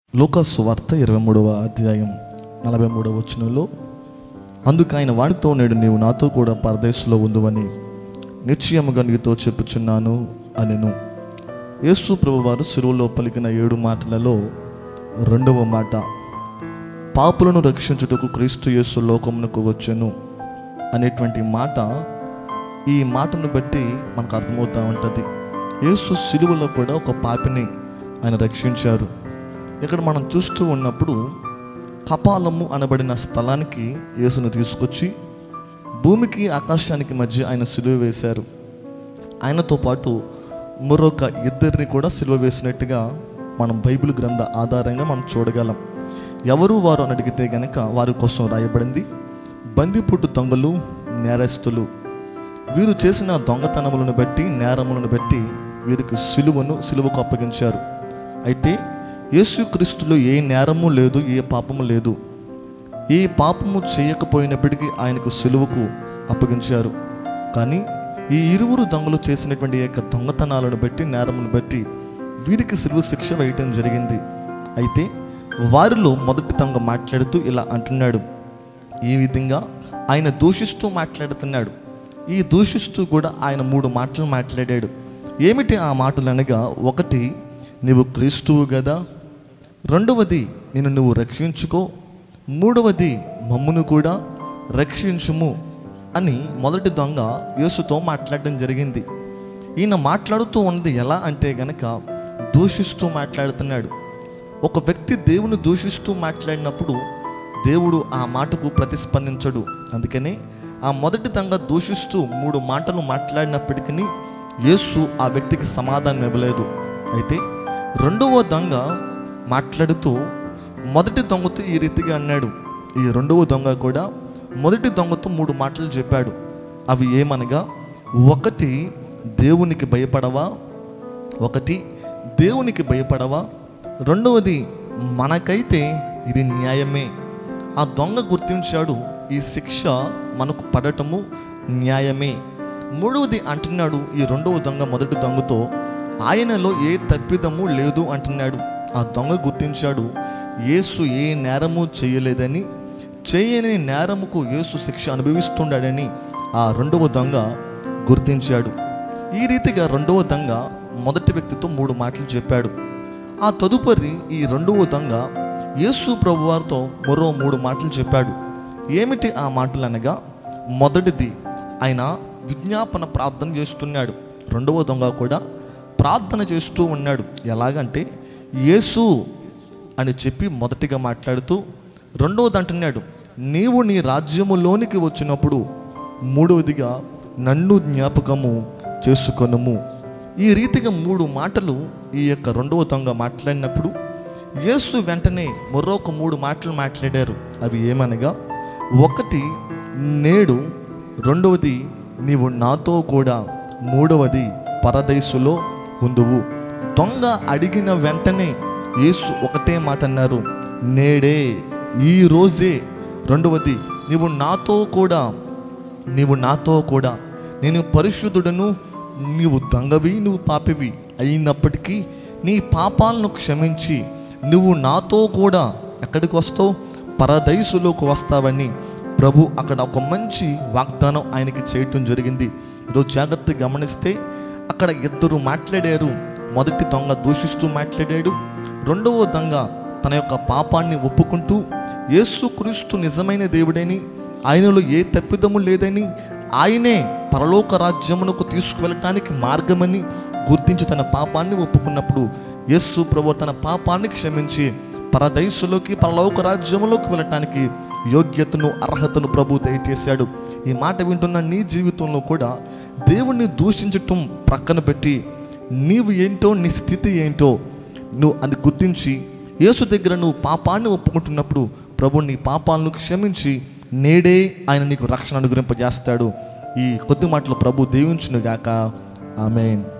లూకాసు వార్త ఇరవై మూడవ అధ్యాయం నలభై మూడవ వచనంలో అందుకు ఆయన వాడితో నేడు నీవు నాతో కూడా పరదేశంలో ఉందువని నిశ్చయముగా నీతో చెప్పుచున్నాను అనెను యేసు ప్రభు వారు సిరువులో పలికిన ఏడు మాటలలో రెండవ మాట పాపులను రక్షించుటకు క్రీస్తు యేసు లోకమునకు వచ్చెను అనేటువంటి మాట ఈ మాటను బట్టి మనకు అర్థమవుతూ ఉంటుంది యేసు సిలువలో కూడా ఒక పాపిని ఆయన రక్షించారు ఇక్కడ మనం చూస్తూ ఉన్నప్పుడు కపాలము అనబడిన స్థలానికి యేసును తీసుకొచ్చి భూమికి ఆకాశానికి మధ్య ఆయన సిలువ వేశారు ఆయనతో పాటు మరొక ఇద్దరిని కూడా సిలువ వేసినట్టుగా మనం బైబిల్ గ్రంథ ఆధారంగా మనం చూడగలం ఎవరు వారు అని అడిగితే గనక వారి కోసం రాయబడింది బందిపుట్టు దొంగలు నేరస్తులు వీరు చేసిన దొంగతనములను బట్టి నేరములను బట్టి వీరికి సిలువను సిలువకు అప్పగించారు అయితే యేసుక్రీస్తులో ఏ నేరము లేదు ఏ పాపము లేదు ఏ పాపము చేయకపోయినప్పటికీ ఆయనకు సిలువకు అప్పగించారు కానీ ఈ ఇరువురు దొంగలు చేసినటువంటి ఈ యొక్క దొంగతనాలను బట్టి నేరమును బట్టి వీరికి సిలువ శిక్ష వేయటం జరిగింది అయితే వారిలో మొదటి దొంగ మాట్లాడుతూ ఇలా అంటున్నాడు ఈ విధంగా ఆయన దూషిస్తూ మాట్లాడుతున్నాడు ఈ దూషిస్తూ కూడా ఆయన మూడు మాటలు మాట్లాడాడు ఏమిటి ఆ మాటలు అనగా ఒకటి నీవు క్రీస్తువు కదా రెండవది నేను నువ్వు రక్షించుకో మూడవది మమ్మును కూడా రక్షించుము అని మొదటి దొంగ యేసుతో మాట్లాడడం జరిగింది ఈయన మాట్లాడుతూ ఉన్నది ఎలా అంటే గనక దూషిస్తూ మాట్లాడుతున్నాడు ఒక వ్యక్తి దేవుని దూషిస్తూ మాట్లాడినప్పుడు దేవుడు ఆ మాటకు ప్రతిస్పందించడు అందుకనే ఆ మొదటి దొంగ దూషిస్తూ మూడు మాటలు మాట్లాడినప్పటికీ యేసు ఆ వ్యక్తికి సమాధానం ఇవ్వలేదు అయితే రెండవ దొంగ మాట్లాడుతూ మొదటి దొంగతో ఈ రీతిగా అన్నాడు ఈ రెండవ దొంగ కూడా మొదటి దొంగతో మూడు మాటలు చెప్పాడు అవి ఏమనగా ఒకటి దేవునికి భయపడవా ఒకటి దేవునికి భయపడవా రెండవది మనకైతే ఇది న్యాయమే ఆ దొంగ గుర్తించాడు ఈ శిక్ష మనకు పడటము న్యాయమే మూడవది అంటున్నాడు ఈ రెండవ దొంగ మొదటి దొంగతో ఆయనలో ఏ తప్పిదము లేదు అంటున్నాడు ఆ దొంగ గుర్తించాడు యేసు ఏ నేరము చేయలేదని చేయని నేరముకు యేసు శిక్ష అనుభవిస్తున్నాడని ఆ రెండవ దొంగ గుర్తించాడు ఈ రీతిగా రెండవ దొంగ మొదటి వ్యక్తితో మూడు మాటలు చెప్పాడు ఆ తదుపరి ఈ రెండవ దొంగ యేసు ప్రభువారితో మరో మూడు మాటలు చెప్పాడు ఏమిటి ఆ మాటలు అనగా మొదటిది ఆయన విజ్ఞాపన ప్రార్థన చేస్తున్నాడు రెండవ దొంగ కూడా ప్రార్థన చేస్తూ ఉన్నాడు ఎలాగంటే యేసు అని చెప్పి మొదటిగా మాట్లాడుతూ రెండవది అంటున్నాడు నీవు నీ రాజ్యములోనికి వచ్చినప్పుడు మూడవదిగా నన్ను జ్ఞాపకము చేసుకొనుము ఈ రీతిగా మూడు మాటలు ఈ యొక్క రెండవ దొంగ మాట్లాడినప్పుడు యేసు వెంటనే మరొక మూడు మాటలు మాట్లాడారు అవి ఏమనగా ఒకటి నేడు రెండవది నీవు నాతో కూడా మూడవది పరదేశులో ఉందువు దొంగ అడిగిన వెంటనే యేసు ఒకటే మాట అన్నారు నేడే ఈ రోజే రెండవది నీవు నాతో కూడా నీవు నాతో కూడా నేను పరిశుద్ధుడను నీవు దొంగవి నువ్వు పాపివి అయినప్పటికీ నీ పాపాలను క్షమించి నువ్వు నాతో కూడా ఎక్కడికి వస్తావు పరదైసులోకి వస్తావని ప్రభు అక్కడ ఒక మంచి వాగ్దానం ఆయనకి చేయటం జరిగింది ఈరోజు జాగ్రత్తగా గమనిస్తే అక్కడ ఇద్దరు మాట్లాడారు మొదటి దొంగ దూషిస్తూ మాట్లాడాడు రెండవ దొంగ తన యొక్క పాపాన్ని ఒప్పుకుంటూ యేసుక్రీస్తు నిజమైన దేవుడని ఆయనలో ఏ తప్పిదము లేదని ఆయనే పరలోక రాజ్యమునకు తీసుకువెళ్ళటానికి మార్గమని గుర్తించి తన పాపాన్ని ఒప్పుకున్నప్పుడు యేసు ప్రభు తన పాపాన్ని క్షమించి పరదైసులోకి పరలోక రాజ్యములోకి వెళ్ళటానికి యోగ్యతను అర్హతను ప్రభు దయచేశాడు ఈ మాట వింటున్న నీ జీవితంలో కూడా దేవుణ్ణి దూషించటం ప్రక్కన పెట్టి నీవు ఏంటో నీ స్థితి ఏంటో నువ్వు అది గుర్తించి యేసు దగ్గర నువ్వు పాపాన్ని ఒప్పుకుంటున్నప్పుడు ప్రభు నీ పాపాలను క్షమించి నేడే ఆయన నీకు రక్షణ అనుగ్రహింపజేస్తాడు ఈ కొద్ది మాటలు ప్రభు దీవించునుగాక ఆమెన్